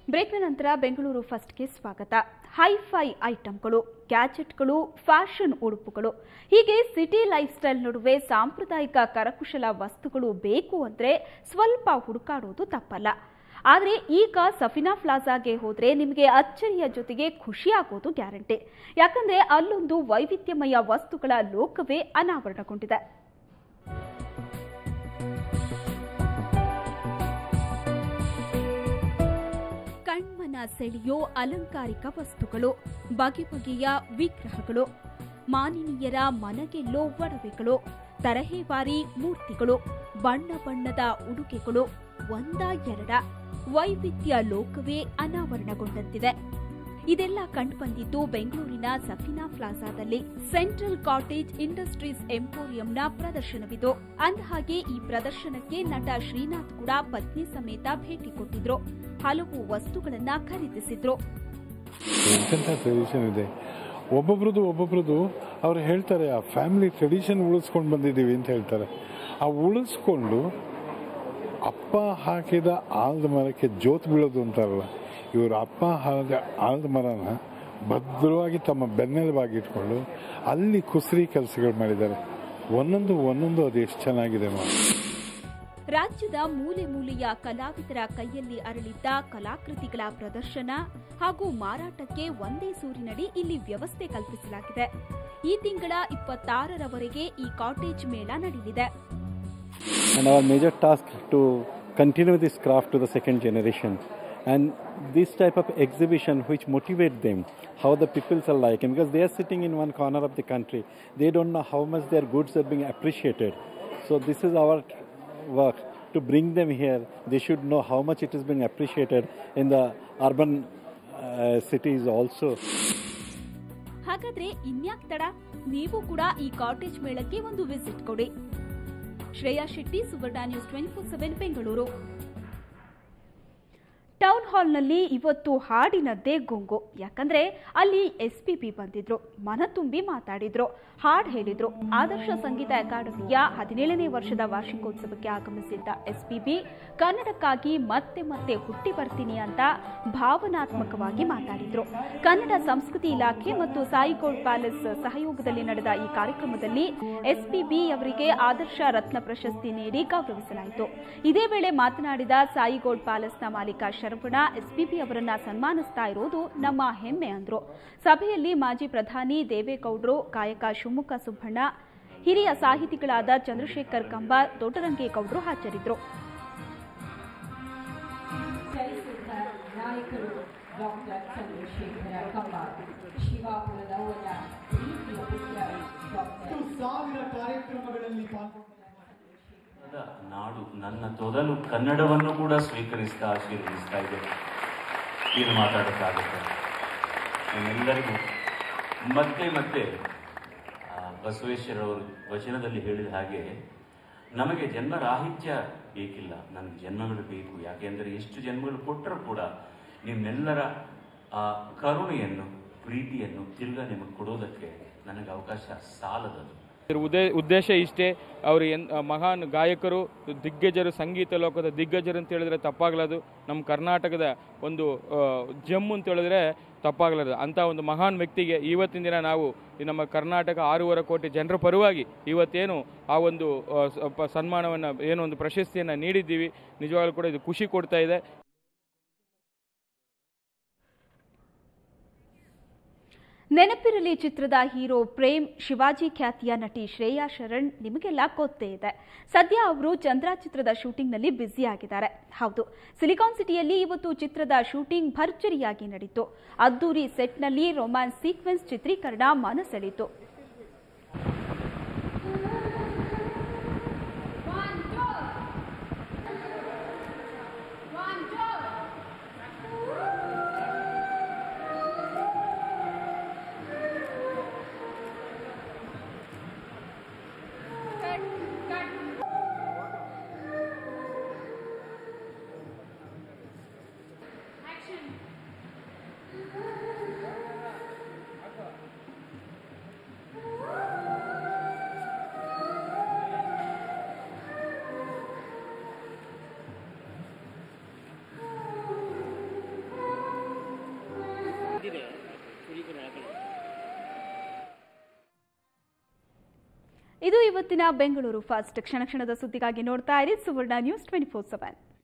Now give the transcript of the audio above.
ಬ್ರೇಕ್ನ ನಂತರ ಬೆಂಗಳೂರು ಫಸ್ಟ್ಗೆ ಸ್ವಾಗತ ಹೈಫೈ ಐಟಂಗಳು ಗ್ಯಾಜೆಟ್ಗಳು ಫ್ಯಾಷನ್ ಉಡುಪುಗಳು ಹೀಗೆ ಸಿಟಿ ಲೈಫ್ ಸ್ಟೈಲ್ ನಡುವೆ ಸಾಂಪ್ರದಾಯಿಕ ಕರಕುಶಲ ವಸ್ತುಗಳು ಬೇಕು ಅಂದ್ರೆ ಸ್ವಲ್ಪ ಹುಡುಕಾಡೋದು ತಪ್ಪಲ್ಲ ಆದರೆ ಈಗ ಸಫಿನಾ ಪ್ಲಾಜಾಗೆ ಹೋದ್ರೆ ನಿಮಗೆ ಅಚ್ಚರಿಯ ಜೊತೆಗೆ ಖುಷಿಯಾಗೋದು ಗ್ಯಾರಂಟಿ ಯಾಕಂದ್ರೆ ಅಲ್ಲೊಂದು ವೈವಿಧ್ಯಮಯ ವಸ್ತುಗಳ ಲೋಕವೇ ಅನಾವರಣಗೊಂಡಿದೆ ಕಣ್ಮನ ಸೆಳೆಯೋ ಅಲಂಕಾರಿಕ ವಸ್ತುಗಳು ಬಗೆ ಬಗೆಯ ವಿಗ್ರಹಗಳು ಮಾನಿನಿಯರ ಮನಗೆಲ್ಲೋ ಒಡವೆಗಳು ತರಹೇವಾರಿ ಮೂರ್ತಿಗಳು ಬಣ್ಣ ಬಣ್ಣದ ಉಡುಗೆಗಳು ಒಂದ ಎರಡ ವೈವಿಧ್ಯ ಲೋಕವೇ ಅನಾವರಣಗೊಂಡಂತಿದೆ ಇದೆಲ್ಲ ಕಂಡುಬಂದಿದ್ದು ಬೆಂಗಳೂರಿನ ಸಫಿನಾ ಪ್ಲಾಜಾದಲ್ಲಿ ಸೆಂಟ್ರಲ್ ಕಾಟೇಜ್ ಇಂಡಸ್ಟ್ರೀಸ್ ಎಂಪೋರಿಯಂನ ಪ್ರದರ್ಶನವಿದು ಅಂದಹಾಗೆ ಈ ಪ್ರದರ್ಶನಕ್ಕೆ ನಟ ಶ್ರೀನಾಥ್ ಕೂಡ ಪತ್ನಿ ಸಮೇತ ಭೇಟಿ ಕೊಟ್ಟಿದ್ರು ಹಲವು ವಸ್ತುಗಳನ್ನ ಖರೀದಿಸಿದ್ರು ಎಂತೆಂಥ ಟ್ರೆಡಿಷನ್ ಇದೆ ಒಬ್ಬೊಬ್ರದ್ದು ಒಬ್ಬೊಬ್ರದ್ದು ಅವ್ರು ಹೇಳ್ತಾರೆ ಆ ಫ್ಯಾಮಿಲಿ ಟ್ರೆಡಿಷನ್ ಉಳಿಸ್ಕೊಂಡು ಬಂದಿದ್ದೀವಿ ಅಂತ ಹೇಳ್ತಾರೆ ಆ ಉಳಿಸ್ಕೊಂಡು ಅಪ್ಪ ಹಾಕಿದ ಆಲದ ಮರಕ್ಕೆ ಜೋತ್ ಬೀಳೋದು ಅಂತಾರಲ್ಲ ಇವರು ಅಪ್ಪ ಹಾಕಿದ ಆಲದ ಮರನ ಭದ್ರವಾಗಿ ತಮ್ಮ ಬೆನ್ನೆಲುಬಾಗಿಟ್ಕೊಂಡು ಅಲ್ಲಿ ಕುಸರಿ ಕೆಲಸಗಳು ಮಾಡಿದ್ದಾರೆ ಒಂದೊಂದು ಒಂದೊಂದು ಅದು ಎಷ್ಟು ಚೆನ್ನಾಗಿದೆ ನೋಡಿ ರಾಜ್ಯದ ಮೂಲೆ ಮೂಲೆಯ ಕಲಾವಿದರ ಕೈಯಲ್ಲಿ ಅರಳಿದ್ದ ಕಲಾಕೃತಿಗಳ ಪ್ರದರ್ಶನ ಹಾಗೂ ಮಾರಾಟಕ್ಕೆ ಒಂದೇ ಸೂರಿನಡಿ ಇಲ್ಲಿ ವ್ಯವಸ್ಥೆ ಕಲ್ಪಿಸಲಾಗಿದೆ ಈ ತಿಂಗಳ ಇಪ್ಪತ್ತಾರರವರೆಗೆ ಈ ಕಾಟೇಜ್ ಮೇಳ ನಡೆಯಲಿದೆ and our major task to continue this craft to the second generation and this type of exhibition which motivate them how the peoples are liking because they are sitting in one corner of the country they don't know how much their goods are being appreciated so this is our work to bring them here they should know how much it is being appreciated in the urban uh, cities also ಹಾಗಾದ್ರೆ ಇನ್ಯಾಕ್ ತಡ ನೀವು ಕೂಡ ಈ cottage ಮೇಳಕ್ಕೆ ಒಂದು visit ಕೊಡಿ Shreya Shetty Suvarna news twenty four seven Bengaluru town ಹಾಲ್ನಲ್ಲಿ ಇವತ್ತು ಹಾಡಿನದ್ದೇ ಗುಂಗು ಯಾಕಂದ್ರೆ ಅಲ್ಲಿ ಎಸ್ ಪಿ ಪಿ ಬಂದಿದ್ರು ಮನ ತುಂಬಿ ಮಾತಾಡಿದ್ರು ಹಾಡ್ ಹೇಳಿದ್ರು ಆದರ್ಶ ಸಂಗೀತ ಅಕಾಡೆಮಿಯ ಹದಿನೇಳನೇ ವರ್ಷದ ವಾರ್ಷಿಕೋತ್ಸವಕ್ಕೆ ಆಗಮಿಸಿದ್ದ ಎಸ್ ಪಿ ಬಿ ಕನ್ನಡಕ್ಕಾಗಿ ಮತ್ತೆ ಮತ್ತೆ ಹುಟ್ಟಿ ಬರ್ತೀನಿ ಅಂತ ಭಾವನಾತ್ಮಕವಾಗಿ ಮಾತಾಡಿದ್ರು ಕನ್ನಡ ಸಂಸ್ಕೃತಿ ಇಲಾಖೆ ಮತ್ತು ಸಾಯಿಗೋಲ್ಡ್ ಪ್ಯಾಲೇಸ್ ಸಹಯೋಗದಲ್ಲಿ ನಡೆದ ಈ ಕಾರ್ಯಕ್ರಮದಲ್ಲಿ ಎಸ್ಪಿಬಿ ಅವರಿಗೆ ಆದರ್ಶ ರತ್ನ ಪ್ರಶಸ್ತಿ ನೀಡಿ ಗೌರವಿಸಲಾಯಿತು ಇದೇ ವೇಳೆ ಮಾತನಾಡಿದ ಸಾಯಿಗೋಲ್ಡ್ ಪ್ಯಾಲೇಸ್ನ ಮಾಲೀಕ ಶರವಣ ಎಸ್ಪಿಬಿ ಅವರನ್ನ ಸನ್ಮಾನಿಸ್ತಾ ಇರೋದು ನಮ್ಮ ಹೆಮ್ಮೆ ಅಂದ್ರು ಸಭೆಯಲ್ಲಿ ಮಾಜಿ ಪ್ರಧಾನಿ ದೇವೇಗೌಡರು ಗಾಯಕ ಶಿವಮೊಗ್ಗ ಸುಬ್ಬಣ್ಣ ಹಿರಿಯ ಸಾಹಿತಿಗಳಾದ ಚಂದ್ರಶೇಖರ್ ಕಂಬ ದೊಡ್ಡರಂಗೇಗೌಡರು ಹಾಜರಿದ್ದರು ಚಲಿಸಿದ ನಾಯಕರು ಡಾಕ್ಟರ್ ಚಂದ್ರಶೇಖರ ಕಂಬಾರ್ ಶಿವಾಪುರದವರ ಪ್ರೀತಿಯ ಪುತ್ರ ಡಾಕ್ಟರ್ ಸಾವಿರ ಕಾರ್ಯಕ್ರಮಗಳಲ್ಲಿ ಪಾಲ್ಗೊಂಡ ಕನ್ನಡದ ನಾಡು ನನ್ನ ತೊದಲು ಕನ್ನಡವನ್ನು ಕೂಡ ಸ್ವೀಕರಿಸ್ತಾ ಆಶೀರ್ವದಿಸ್ತಾ ಇದೆ ಏನು ಮಾತಾಡೋಕ್ಕಾಗುತ್ತೆ ನಿಮ್ಮೆಲ್ಲರಿಗೂ ಮತ್ತೆ ಮತ್ತೆ ಆ, ಬಸವೇಶ್ವರವರು ವಚನದಲ್ಲಿ ಹೇಳಿದ ಹಾಗೆ ನಮಗೆ ಜನ್ಮ ರಾಹಿತ್ಯ ಬೇಕಿಲ್ಲ ನನಗೆ ಜನ್ಮಗಳು ಬೇಕು ಯಾಕೆಂದರೆ ಎಷ್ಟು ಜನ್ಮಗಳು ಕೊಟ್ಟರೂ ಕೂಡ ನಿಮ್ಮೆಲ್ಲರ ಆ ಕರುಣೆಯನ್ನು ಪ್ರೀತಿಯನ್ನು ತಿರ್ಗಾ ನಿಮಗೆ ಕೊಡೋದಕ್ಕೆ ನನಗೆ ಅವಕಾಶ ಸಾಲದದು ಇದ್ರ ಉದೇ ಉದ್ದೇಶ ಇಷ್ಟೇ ಅವರು ಎನ್ ಮಹಾನ್ ಗಾಯಕರು ದಿಗ್ಗಜರು ಸಂಗೀತ ಲೋಕದ ದಿಗ್ಗಜರು ಅಂತ ಹೇಳಿದ್ರೆ ತಪ್ಪಾಗಲಾದು ನಮ್ಮ ಕರ್ನಾಟಕದ ಒಂದು ಆ, ಜಮ್ಮು ಅಂತ ಹೇಳಿದ್ರೆ ತಪ್ಪಾಗಲಾರದು ಅಂಥ ಒಂದು ಮಹಾನ್ ವ್ಯಕ್ತಿಗೆ ಇವತ್ತಿನ ದಿನ ನಾವು ಈ ನಮ್ಮ ಕರ್ನಾಟಕ ಆರೂವರೆ ಕೋಟಿ ಜನರ ಪರವಾಗಿ ಇವತ್ತೇನು ಆ ಒಂದು ಆ, ಸ- ಪ- ಸನ್ಮಾನವನ್ನು ಏನು ಒಂದು ಪ್ರಶಸ್ತಿಯನ್ನು ನೀಡಿದ್ದೀವಿ ನಿಜವಾಗ್ಲೂ ಕೂಡ ಇದು ಖುಷಿ ಕೊಡ್ತಾ ಇದೆ ನೆನಪಿರಲಿ ಚಿತ್ರದ ಹೀರೋ ಪ್ರೇಮ್ ಶಿವಾಜಿ ಖ್ಯಾತಿಯ ನಟಿ ಶ್ರೇಯಾ ಶರಣ್ ನಿಮಗೆಲ್ಲ ಗೊತ್ತೇ ಇದೆ ಸದ್ಯ ಅವರು ಚಂದ್ರ ಚಿತ್ರದ ಶೂಟಿಂಗ್ನಲ್ಲಿ ಬ್ಯುಸಿ ಆಗಿದ್ದಾರೆ ಹೌದು ಸಿಲಿಕಾನ್ ಸಿಟಿಯಲ್ಲಿ ಇವತ್ತು ಚಿತ್ರದ ಶೂಟಿಂಗ್ ಭರ್ಜರಿಯಾಗಿ ನಡೀತು ಅದ್ದೂರಿ ಸೆಟ್ನಲ್ಲಿ ರೊಮ್ಯಾನ್ಸ್ ಸೀಕ್ವೆನ್ಸ್ ಚಿತ್ರೀಕರಣ ಮನಸೆಳೀತು ಇದು ಇವತ್ತಿನ ಬೆಂಗಳೂರು ಫಸ್ಟ್ ಕ್ಷಣ ಕ್ಷಣದ ಸುದ್ದಿಗಾಗಿ ನೋಡ್ತಾ ಇರಿ Suvarna news twenty four seven